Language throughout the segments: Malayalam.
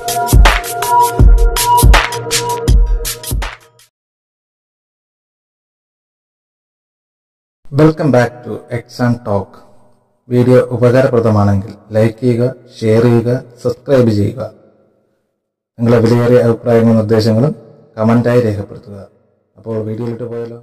welcome back to exam talk video ഉപകാരപ്രദമാണെങ്കിൽ ലൈക്ക് ചെയ്യുക ഷെയർ ചെയ്യുക സബ്സ്ക്രൈബ് ചെയ്യുക നിങ്ങളുടെ വിലയേറിയ അഭിപ്രായങ്ങളും നിർദ്ദേശങ്ങളും കമന്റായി രേഖപ്പെടുത്തുക അപ്പോൾ വീഡിയോയിലിട്ട് പോയാലോ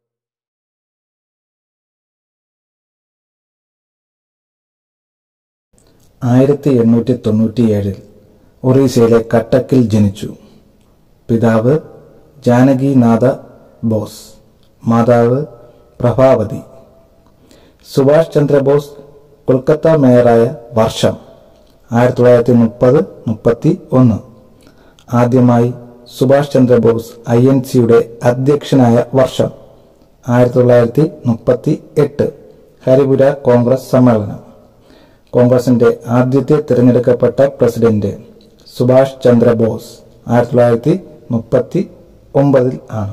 ആയിരത്തി എണ്ണൂറ്റി തൊണ്ണൂറ്റിയേഴിൽ ഒറീസയിലെ കട്ടക്കിൽ ജനിച്ചു പിതാവ് ജാനകിനാഥ ബോസ് മാതാവ് പ്രഭാവതി സുഭാഷ് ചന്ദ്രബോസ് കൊൽക്കത്ത മേയറായ വർഷം ആയിരത്തി തൊള്ളായിരത്തി മുപ്പത് മുപ്പത്തി ഒന്ന് ആദ്യമായി സുഭാഷ് ചന്ദ്രബോസ് ഐ എൻ സിയുടെ അധ്യക്ഷനായ വർഷം ആയിരത്തി തൊള്ളായിരത്തി മുപ്പത്തി എട്ട് ഹരിപുര കോൺഗ്രസ് സമ്മേളനം കോൺഗ്രസിന്റെ ആദ്യത്തെ തിരഞ്ഞെടുക്കപ്പെട്ട പ്രസിഡന്റ് സുഭാഷ് ചന്ദ്രബോസ് ആയിരത്തി തൊള്ളായിരത്തി മുപ്പത്തി ഒമ്പതിൽ ആണ്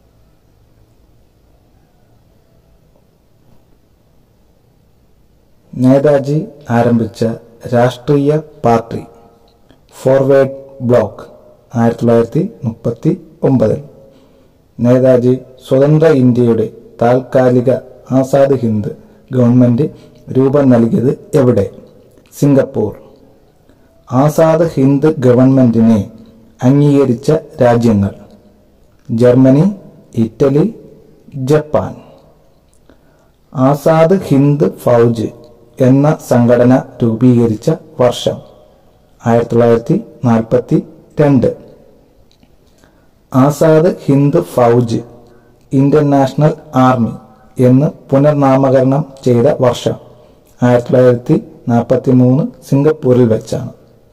നേതാജി ആരംഭിച്ച രാഷ്ട്രീയ പാർട്ടി ഫോർവേഡ് ബ്ലോക്ക് ആയിരത്തി തൊള്ളായിരത്തി മുപ്പത്തി ഒമ്പതിൽ നേതാജി സ്വതന്ത്ര ഇന്ത്യയുടെ താൽക്കാലിക ആസാദ് ഹിന്ദ് ഗവൺമെന്റ് രൂപം നൽകിയത് എവിടെ സിംഗപ്പൂർ ആസാദ് ഹിന്ദ് ഗവൺമെന്റിനെ അംഗീകരിച്ച രാജ്യങ്ങൾ Germany Italy Japan Azad Hind Fauj എന്ന സംഘടന രൂപീകരിച്ച വർഷം ആയിരത്തി തൊള്ളായിരത്തി നാൽപ്പത്തി രണ്ട് Azad Hind Fauj Indian National Army എന്ന് പുനർനാമകരണം ചെയ്ത വർഷം ആയിരത്തി തൊള്ളായിരത്തി നാൽപ്പത്തി മൂന്ന് സിംഗപ്പൂരിൽ വെച്ചാണ്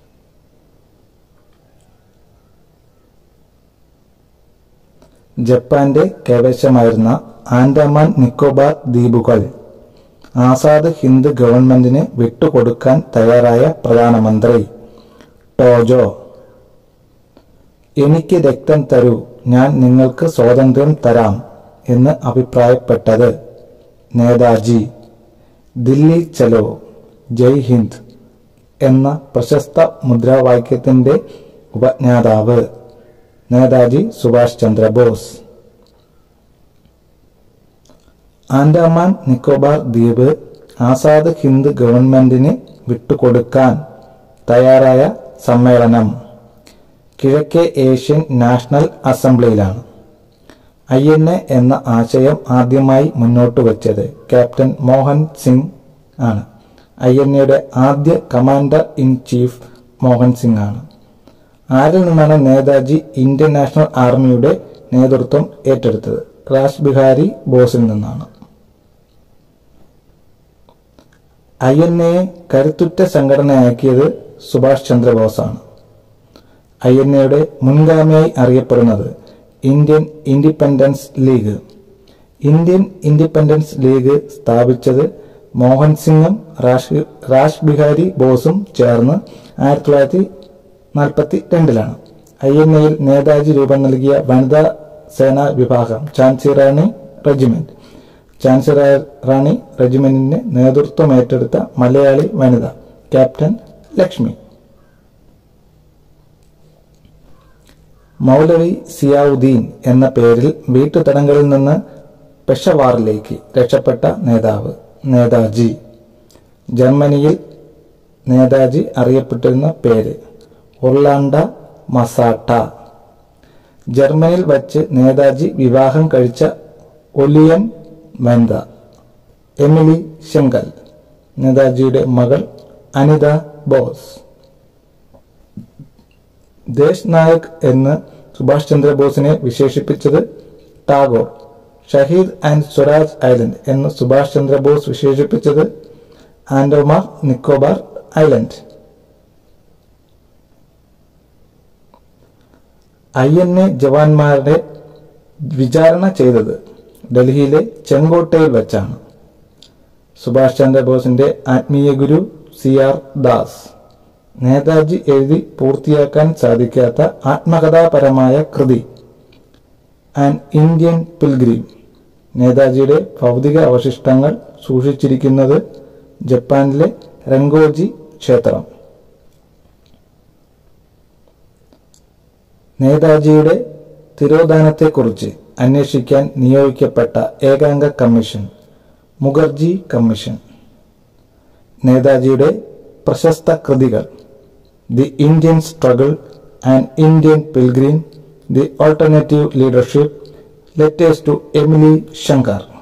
ജപ്പാന്റെ കൈവശമായിരുന്ന ആൻഡമാൻ നിക്കോബാർ ദ്വീപുകൾ ആസാദ് ഹിന്ദ് ഗവൺമെന്റിന് വിട്ടുകൊടുക്കാൻ തയ്യാറായ പ്രധാനമന്ത്രി ടോജോ എനിക്ക് രക്തം തരൂ ഞാൻ നിങ്ങൾക്ക് സ്വാതന്ത്ര്യം തരാം എന്ന് അഭിപ്രായപ്പെട്ടത് നേതാജി ദില്ലി ചലോ ജയ് ഹിന്ദ് എന്ന പ്രശസ്ത മുദ്രാവാക്യത്തിന്റെ ഉപജ്ഞാതാവ് നേതാജി സുഭാഷ് ചന്ദ്രബോസ് ആൻഡമാൻ നിക്കോബാർ ദ്വീപ് ആസാദ് ഹിന്ദ് ഗവൺമെന്റിന് വിട്ടുകൊടുക്കാൻ തയ്യാറായ സമ്മേളനം കിഴക്കേ ഏഷ്യൻ നാഷണൽ അസംബ്ലിയിലാണ് ഐ എൻ എ എന്ന ആശയം ആദ്യമായി മുന്നോട്ട് വച്ചത് ക്യാപ്റ്റൻ മോഹൻ സിംഗ് ആണ് ഐ എൻ എയുടെ ആദ്യ commander in chief Mohan Singh ആണ് ആരിൽ നിന്നാണ് നേതാജി ഇന്ത്യൻ നാഷണൽ ആർമിയുടെ നേതൃത്വം ഏറ്റെടുത്തത് റാഷ് ബിഹാരി ബോസിൽ നിന്നാണ് ഐ എൻ എയെ കരുത്തുറ്റ സംഘടനയാക്കിയത് സുഭാഷ് ചന്ദ്രബോസാണ് ഐ എൻ എയുടെ മുൻഗാമിയായി അറിയപ്പെടുന്നത് Indian independence league Indian independence league സ്ഥാപിച്ചത് മോഹൻ സിംഗും റാഷ് റാഷ് ബിഹാരി ബോസും ചേർന്ന് ആയിരത്തി തൊള്ളായിരത്തി നാൽപ്പത്തി രണ്ടിലാണ് ഐ എൻ എയിൽ നേതാജി രൂപം നൽകിയ വനിതാ സേനാ വിഭാഗം ഝാൻസി റാണി റെജിമെന്റ് ഝാൻസി റാണി റെജിമെന്റിന് നേതൃത്വം ഏറ്റെടുത്ത മലയാളി വനിത ക്യാപ്റ്റൻ ലക്ഷ്മി മൗലവി സിയാവുദ്ദീൻ എന്ന പേരിൽ വീട്ടുതടങ്കലിൽ നിന്ന് പെഷവാറിലേക്ക് രക്ഷപ്പെട്ട നേതാവ് നേതാജി ജർമ്മനിയിൽ നേതാജി അറിയപ്പെട്ടിരുന്ന പേര് ഉർലാണ്ട മസാട്ട ജർമ്മനിയിൽ വച്ച് നേതാജി വിവാഹം കഴിച്ച ഒലിയൻ വനിത എമിലി ശങ്കൽ നേതാജിയുടെ മകൾ അനിത ബോസ് ദേശ് നായക് എന്ന് സുഭാഷ് ചന്ദ്രബോസിനെ വിശേഷിപ്പിച്ചത് ടാഗോർ ഷഹീദ് ആൻഡ് സ്വരാജ് ഐലൻഡ് എന്ന് സുഭാഷ് ചന്ദ്രബോസ് വിശേഷിപ്പിച്ചത് Andaman Nicobar island I N A ജവാന്മാരുടെ വിചാരണ ചെയ്തത് ഡൽഹിയിലെ ചെങ്കോട്ടയിൽ വെച്ചാണ് സുഭാഷ് ചന്ദ്രബോസിന്റെ ആത്മീയ ഗുരു സി ആർ ദാസ് നേതാജി എഴുതി പൂർത്തിയാക്കാൻ സാധിക്കാത്ത ആത്മകഥാപരമായ കൃതി ആൻ ഇന്ത്യൻ പിൽഗ്രീം നേതാജിയുടെ ഭൗതിക അവശിഷ്ടങ്ങൾ സൂക്ഷിച്ചിരിക്കുന്നത് ജപ്പാനിലെ രംഗോജി ക്ഷേത്രം നേതാജിയുടെ തിരോധാനത്തെക്കുറിച്ച് അന്വേഷിക്കാൻ നിയോഗിക്കപ്പെട്ട ഏകാംഗ കമ്മീഷൻ മുഖർജി കമ്മീഷൻ നേതാജിയുടെ പ്രശസ്ത കൃതികൾ the Indian struggle and Indian pilgrim the alternative leadership letters to Emilie Shankar